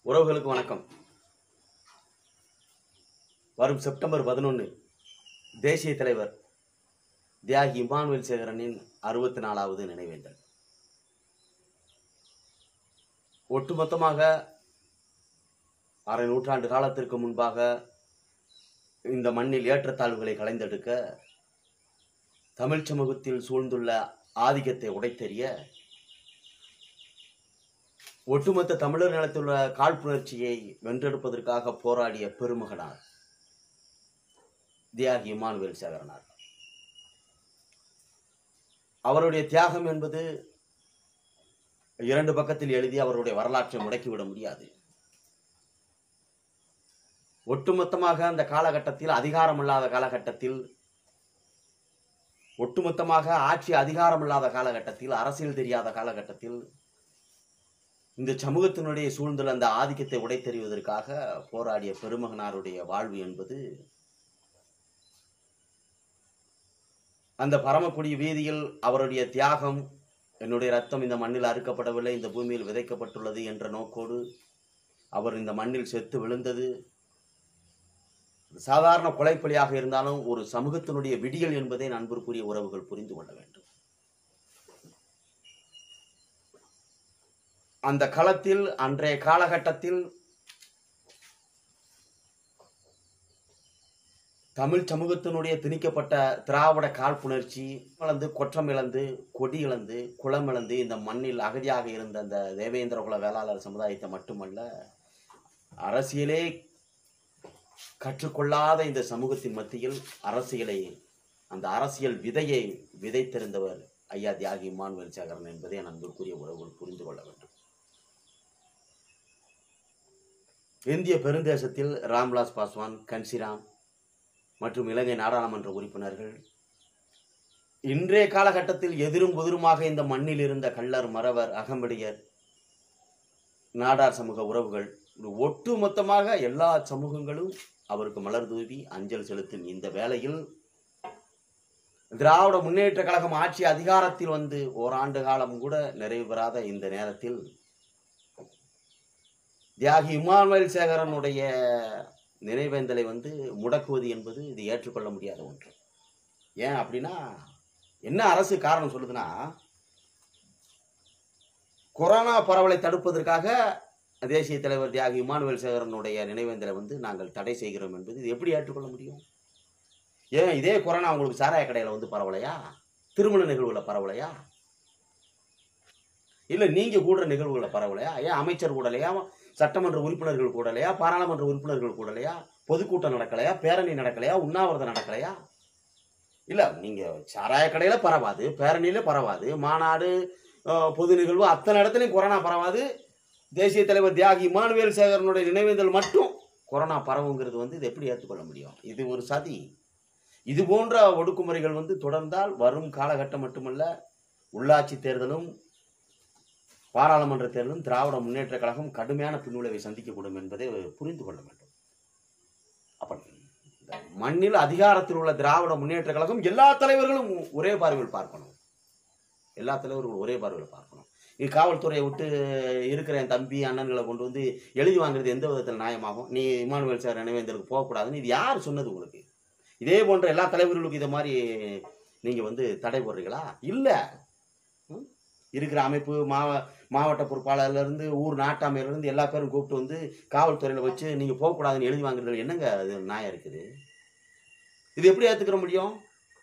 உறவுகளுக்கு வணக்கம் வரும் செப்டம்பர் பதினொன்று தேசிய தலைவர் தியாகி இமானுவேல் சேகரனின் அறுபத்தி நாலாவது நினைவேந்தல் ஒட்டுமொத்தமாக அரை நூற்றாண்டு காலத்திற்கு முன்பாக இந்த மண்ணில் ஏற்றத்தாழ்வுகளை களைந்தெடுக்க தமிழ் சமூகத்தில் சூழ்ந்துள்ள ஆதிக்கத்தை உடைத்தெறிய ஒட்டுமொத்த தமிழர் நிலத்துள்ள காழ்ப்புணர்ச்சியை வென்றெடுப்பதற்காக போராடிய பெருமகனார் தியாகி இமானுவேல் சேகரனார் அவருடைய தியாகம் என்பது இரண்டு பக்கத்தில் எழுதி அவருடைய வரலாற்றை முடக்கிவிட முடியாது ஒட்டுமொத்தமாக அந்த காலகட்டத்தில் அதிகாரமில்லாத காலகட்டத்தில் ஒட்டுமொத்தமாக ஆட்சி அதிகாரமில்லாத காலகட்டத்தில் அரசியல் தெரியாத காலகட்டத்தில் இந்த சமூகத்தினுடைய சூழ்ந்துள்ள அந்த ஆதிக்கத்தை உடைத்தெறிவதற்காக போராடிய பெருமகனாருடைய வாழ்வு என்பது அந்த பரமக்குடி வீதியில் அவருடைய தியாகம் என்னுடைய ரத்தம் இந்த மண்ணில் அறுக்கப்படவில்லை இந்த பூமியில் விதைக்கப்பட்டுள்ளது என்ற நோக்கோடு அவர் இந்த மண்ணில் செத்து விழுந்தது சாதாரண கொலைப்பலியாக இருந்தாலும் ஒரு சமூகத்தினுடைய விடியல் என்பதை நண்பருக்குரிய உறவுகள் புரிந்து கொள்ள வேண்டும் அந்த களத்தில் அன்றைய காலகட்டத்தில் தமிழ் சமூகத்தினுடைய திணிக்கப்பட்ட திராவிட காழ்ப்புணர்ச்சி இழந்து கொற்றம் இழந்து கொடி இழந்து குளம் இழந்து இந்த மண்ணில் அகதியாக இருந்த அந்த தேவேந்திர குல வேளாளர் சமுதாயத்தை மட்டுமல்ல அரசியலே கற்றுக்கொள்ளாத இந்த சமூகத்தின் மத்தியில் அரசியலை அந்த அரசியல் விதையை விதைத்திருந்தவர் ஐயா தியாகி இமானுவேல் சேகரன் என்பதை என் அன்பிற்குரிய உறவுகள் புரிந்து கொள்ள வேண்டும் இந்திய பெருந்தேசத்தில் ராம்விலாஸ் பாஸ்வான் கன்சிராம் மற்றும் இலங்கை நாடாளுமன்ற உறுப்பினர்கள் இன்றைய காலகட்டத்தில் எதிரும் புதிருமாக இந்த மண்ணில் இருந்த கள்ளர் மறவர் அகம்படியர் நாடார் சமூக உறவுகள் ஒட்டு மொத்தமாக எல்லா சமூகங்களும் அவருக்கு மலர் தூவி அஞ்சல் செலுத்தும் இந்த வேளையில் திராவிட முன்னேற்ற கழகம் ஆட்சி அதிகாரத்தில் வந்து ஓராண்டு காலம் கூட நிறைவு பெறாத இந்த நேரத்தில் தியாகி இமானுவேல் சேகரனுடைய நினைவேந்தலை வந்து முடக்குவது என்பது இது ஏற்றுக்கொள்ள முடியாத ஒன்று ஏன் அப்படின்னா என்ன அரசு காரணம் சொல்லுதுன்னா கொரோனா பரவலை தடுப்பதற்காக தேசிய தலைவர் தியாகி இமானுவேல் சேகரனுடைய நினைவேந்தலை வந்து நாங்கள் தடை செய்கிறோம் என்பது இது எப்படி ஏற்றுக்கொள்ள முடியும் ஏன் இதே கொரோனா உங்களுக்கு சாராய கடையில் வந்து பரவலையா திருமண நிகழ்வுகளை பரவலையா இல்லை நீங்கள் கூடுற நிகழ்வுகளை பரவலையா ஏன் அமைச்சர் கூடலையா சட்டமன்ற உறுப்பினர்கள் கூடலையா பாராளுமன்ற உறுப்பினர்கள் கூடலையா பொதுக்கூட்டம் நடக்கலையா பேரணி நடக்கலையா உண்ணாவிரதம் நடக்கலையா இல்லை நீங்கள் சாராய கடையில் பரவாது பேரணியில் பரவாது மாநாடு அஹ், பொது நிகழ்வு அத்தனை இடத்துலையும் கொரோனா பரவாது தேசிய தலைவர் தியாகி இமானுவேல் சேகரனுடைய நினைவேந்தல் மட்டும் கொரோனா பரவுங்கிறது வந்து இது எப்படி ஏற்றுக்கொள்ள முடியும் இது ஒரு சதி இது போன்ற ஒடுக்குமுறைகள் வந்து தொடர்ந்தால் வரும் காலகட்டம் மட்டுமல்ல உள்ளாட்சி தேர்தலும் பாராளுமன்ற தேர்தலும் திராவிட முன்னேற்ற கழகம் கடுமையான பின்விளைவை சந்திக்கக்கூடும் என்பதை புரிந்து கொள்ள வேண்டும் அப்ப இந்த மண்ணில் அதிகாரத்தில் உள்ள திராவிட முன்னேற்ற கழகம் எல்லா தலைவர்களும் ஒரே பார்வையில் பார்க்கணும் எல்லா தலைவர்களும் ஒரே பார்வையில் பார்க்கணும் இது காவல்துறையை விட்டு இருக்கிற என் தம்பி அண்ணன்களை கொண்டு வந்து எழுதி வாங்குறது எந்த விதத்தில் நியாயமாகும் நீ இமானுவேல் சார் நினைவேந்தலுக்கு போகக்கூடாதுன்னு இது யார் சொன்னது உங்களுக்கு இதே போன்ற எல்லா தலைவர்களுக்கும் இதை மாதிரி நீங்கள் வந்து தடை போடுறீங்களா இல்லை ம்? இருக்கிற அமைப்பு மாவ மாவட்ட பொறுப்பாளர்லேருந்து ஊர் நாட்டாமையிலேருந்து எல்லா பேரும் கூப்பிட்டு வந்து காவல்துறையில் வச்சு நீங்கள் போகக்கூடாதுன்னு எழுதி வாங்குறது என்னங்க அது நியாயம் இருக்குது இது எப்படி ஏற்றுக்கிற முடியும்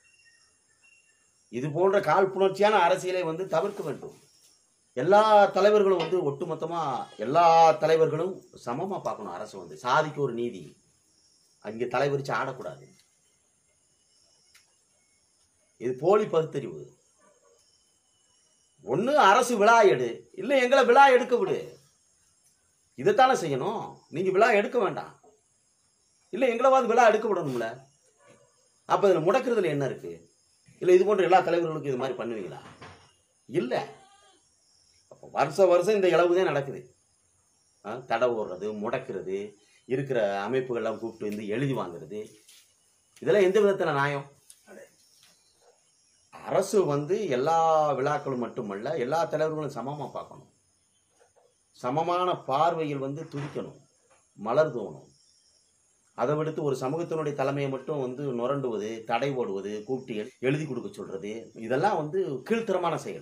இது போன்ற காழ்ப்புணர்ச்சியான அரசியலை வந்து தவிர்க்க வேண்டும் எல்லா தலைவர்களும் வந்து ஒட்டுமொத்தமாக எல்லா தலைவர்களும் சமமாக பார்க்கணும் அரசு வந்து சாதிக்கு ஒரு நீதி அங்கே தலைவரிச்சு ஆடக்கூடாது இது போலி பகுத்தறிவு ஒன்று அரசு விழா எடு இல்லை எங்களை விழா எடுக்க விடு இதைத்தானே செய்யணும் நீங்கள் விழா எடுக்க வேண்டாம் இல்லை எங்களாவது விழா எடுக்க விடணும்ல அப்போ இதில் முடக்கிறதுல என்ன இருக்கு இல்லை இது போன்ற எல்லா தலைவர்களுக்கும் இது மாதிரி பண்ணுவீங்களா இல்லை அப்போ வருஷம் வருஷம் இந்த இளவு தான் நடக்குது ஆ, தடை ஓடுறது முடக்கிறது இருக்கிற அமைப்புகள்லாம் கூப்பிட்டு வந்து எழுதி வாங்குறது இதெல்லாம் எந்த விதத்தில் நியாயம் அரசு வந்து எல்லா விழாக்களும் மட்டுமல்ல எல்லா தலைவர்களும் சமமாக பார்க்கணும் சமமான பார்வையில் வந்து துடிக்கணும் மலர் தோணும் அதை விடுத்து ஒரு சமூகத்தினுடைய தலைமையை மட்டும் வந்து நுரண்டுவது தடை போடுவது கூப்பிட்டு எழு- எழுதி கொடுக்க சொல்றது இதெல்லாம் வந்து கீழ்த்தரமான செயல்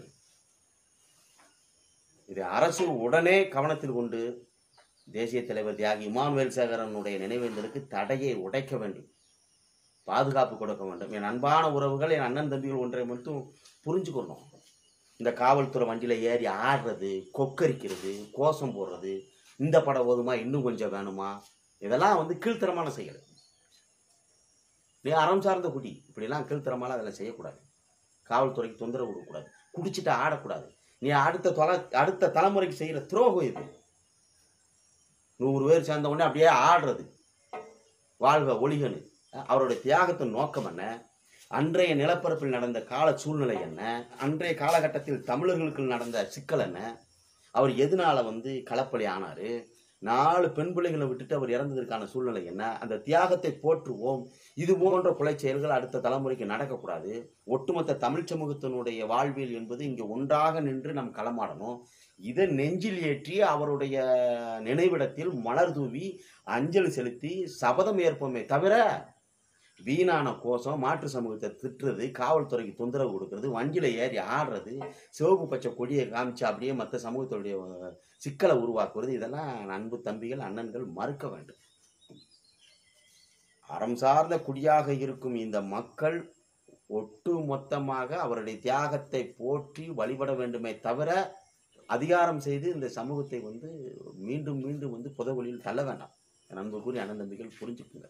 இதை அரசு உடனே கவனத்தில் கொண்டு தேசிய தலைவர் தியாகி இமானுவேல் சேகரனுடைய நினைவேந்தலுக்கு தடையை உடைக்க வேண்டும் பாதுகாப்பு கொடுக்க வேண்டும் என் அன்பான உறவுகள் என் அண்ணன் தம்பிகள் ஒன்றை மட்டும் புரிஞ்சுக்கணும் இந்த காவல்துறை வண்டியில் ஏறி ஆடுறது கொக்கரிக்கிறது கோஷம் போடுறது இந்த படம் போதுமா இன்னும் கொஞ்சம் வேணுமா இதெல்லாம் வந்து கீழ்த்தரமான செயல் நீ அறம் சார்ந்த குடி இப்படிலாம் கீழ்த்தரமால அதில் செய்யக்கூடாது காவல்துறைக்கு தொந்தரவு கொடுக்கக்கூடாது குடிச்சிட்டு ஆடக்கூடாது நீ அடுத்த தொலை அடுத்த தலைமுறைக்கு செய்கிற துரோகம் இது நூறு பேர் சேர்ந்த உடனே அப்படியே ஆடுறது வாழ்க ஒளிகனு அவருடைய தியாகத்தின் நோக்கம் என்ன அன்றைய நிலப்பரப்பில் நடந்த கால சூழ்நிலை என்ன அன்றைய காலகட்டத்தில் தமிழர்களுக்கு நடந்த சிக்கல் என்ன அவர் எதனால வந்து களப்பலி ஆனாரு நாலு பெண் பிள்ளைகளை விட்டுட்டு அவர் இறந்ததற்கான சூழ்நிலை என்ன அந்த தியாகத்தை போற்றுவோம் இது போன்ற கொலை செயல்கள் அடுத்த தலைமுறைக்கு நடக்கக்கூடாது ஒட்டுமொத்த தமிழ் சமூகத்தினுடைய வாழ்வியல் என்பது இங்கே ஒன்றாக நின்று நம் களமாடணும் இதை நெஞ்சில் ஏற்றி அவருடைய நினைவிடத்தில் மலர் தூவி அஞ்சலி செலுத்தி சபதம் ஏற்போமே தவிர வீணான கோஷம் மாற்று சமூகத்தை திட்டுறது காவல்துறைக்கு தொந்தரவு கொடுக்கறது வண்டியில் ஏறி ஆடுறது சிவப்பு பச்சை கொடியை காமிச்சு அப்படியே மற்ற சமூகத்துடைய சிக்கலை உருவாக்குறது இதெல்லாம் அன்பு தம்பிகள் அண்ணன்கள் மறுக்க வேண்டும் அறம் சார்ந்த குடியாக இருக்கும் இந்த மக்கள் ஒட்டு மொத்தமாக அவருடைய தியாகத்தை போற்றி வழிபட வேண்டுமே தவிர அதிகாரம் செய்து இந்த சமூகத்தை வந்து மீண்டும் மீண்டும் வந்து புதவழியில் தள்ள வேண்டாம் என் அன்புக்குரிய அண்ணன் தம்பிகள் புரிஞ்சுக்குங்க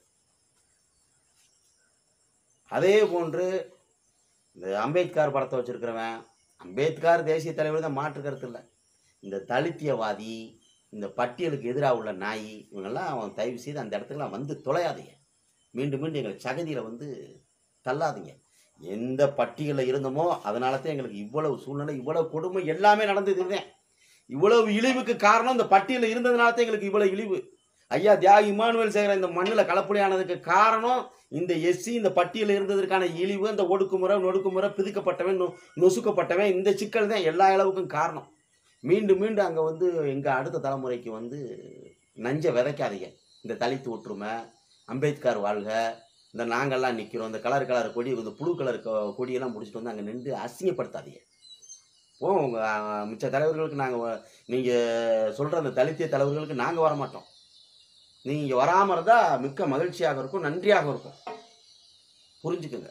அதே போன்று இந்த அம்பேத்கர் படத்தை வச்சிருக்கிறவன் அம்பேத்கர் தேசிய தலைவர் தான் மாற்று கருத்து இல்லை இந்த தலித்தியவாதி இந்த பட்டியலுக்கு எதிராக உள்ள நாய் இவங்கெல்லாம் அவன் தயவு செய்து அந்த இடத்துக்குலாம் வந்து தொலையாதீங்க மீண்டும் மீண்டும் எங்களை சகதியில் வந்து தள்ளாதீங்க எந்த பட்டியலில் இருந்தோமோ அதனால தான் எங்களுக்கு இவ்வளவு சூழ்நிலை இவ்வளவு கொடுமை எல்லாமே நடந்தது இதுதான் இவ்வளவு இழிவுக்கு காரணம் இந்த பட்டியலில் இருந்ததுனால தான் எங்களுக்கு இவ்வளவு இழிவு ஐயா தியாகி இமானுவேல் சேகர இந்த மண்ணில் கலப்படியானதுக்கு காரணம் இந்த எஸ்சி இந்த பட்டியலில் இருந்ததற்கான இழிவு இந்த ஒடுக்குமுறை நொடுக்குமுறை பிதுக்கப்பட்டவன் நொ- நொசுக்கப்பட்டவன் இந்த சிக்கல் தான் எல்லா அளவுக்கும் காரணம் மீண்டும் மீண்டும் அங்கே வந்து எங்கள் அடுத்த தலைமுறைக்கு வந்து நஞ்சை விதைக்காதீங்க இந்த தலித்து ஒற்றுமை அம்பேத்கர் வாழ்க இந்த நாங்கள்லாம் நிற்கிறோம் இந்த கலர் கலர் கொடி இந்த புழு கலர் கொ- கொடியெல்லாம் முடிச்சுட்டு வந்து அங்கே நின்று அசிங்கப்படுத்தாதீங்க போ உங்கள் மிச்ச தலைவர்களுக்கு நாங்கள் நீங்கள் சொல்கிற அந்த தலித்திய தலைவர்களுக்கு நாங்கள் வரமாட்டோம் நீங்கள் வராமல் இருந்தால் மிக்க மகிழ்ச்சியாக இருக்கும் நன்றியாக இருக்கும் புரிஞ்சுக்குங்க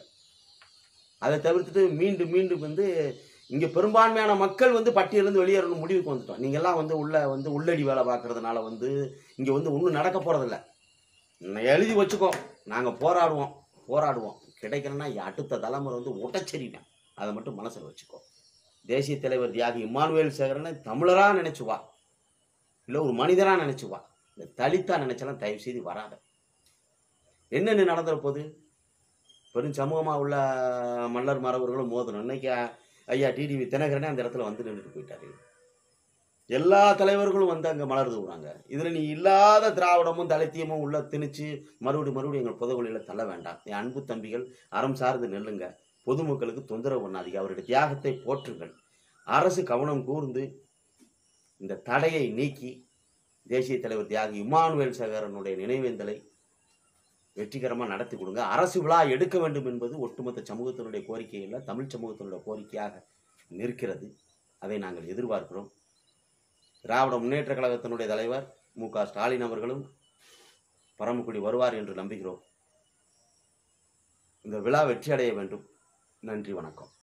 அதை தவிர்த்துட்டு மீண்டும் மீண்டும் வந்து இங்கே பெரும்பான்மையான மக்கள் வந்து பட்டியலேருந்து வெளியேறணும் முடிவுக்கு வந்துட்டோம் நீங்கள்லாம் வந்து உள்ள வந்து உள்ளடி வேலை பார்க்கறதுனால வந்து இங்கே வந்து ஒன்றும் நடக்க போகிறதில்ல எழுதி வச்சுக்கோ நாங்கள் போராடுவோம் போராடுவோம் கிடைக்கலன்னா அடுத்த தலைமுறை வந்து உடச்செறிவேன் அதை மட்டும் மனசில் வச்சுக்கோ தேசிய தலைவர் தியாகி இம்மானுவேல் சேகரனை தமிழராக நினைச்சு வா இல்லை ஒரு மனிதராக நினைச்சு வா இந்த தலித்தா நினைச்சாலும் தயவு செய்து வராத என்னென்ன நடந்துற போது பெரும் சமூகமாக உள்ள மன்னர் மரபர்களும் மோதணும் இன்னைக்கு ஐயா டிடிவி தினகரனே அந்த இடத்துல வந்து நின்றுட்டு போயிட்டாரு எல்லா தலைவர்களும் வந்து அங்கே மலர் தூவுறாங்க இதில் நீ இல்லாத திராவிடமும் தலித்தியமும் உள்ள திணிச்சு மறுபடி மறுபடியும் எங்கள் புதவழியில் தள்ள வேண்டாம் என் அன்பு தம்பிகள் அறம் சார்ந்து நெல்லுங்க பொதுமக்களுக்கு தொந்தரவு பண்ணாதீங்க அவருடைய தியாகத்தை போற்றுங்கள் அரசு கவனம் கூர்ந்து இந்த தடையை நீக்கி தேசிய தலைவர் தியாகி இமானுவேல் சேகரனுடைய நினைவேந்தலை வெற்றிகரமாக நடத்தி கொடுங்க அரசு விழா எடுக்க வேண்டும் என்பது ஒட்டுமொத்த சமூகத்தினுடைய கோரிக்கை இல்லை தமிழ் சமூகத்தினுடைய கோரிக்கையாக நிற்கிறது அதை நாங்கள் எதிர்பார்க்கிறோம் திராவிட முன்னேற்ற கழகத்தினுடைய தலைவர் மு க ஸ்டாலின் அவர்களும் பரமக்குடி வருவார் என்று நம்புகிறோம் இந்த விழா வெற்றி அடைய வேண்டும் நன்றி வணக்கம்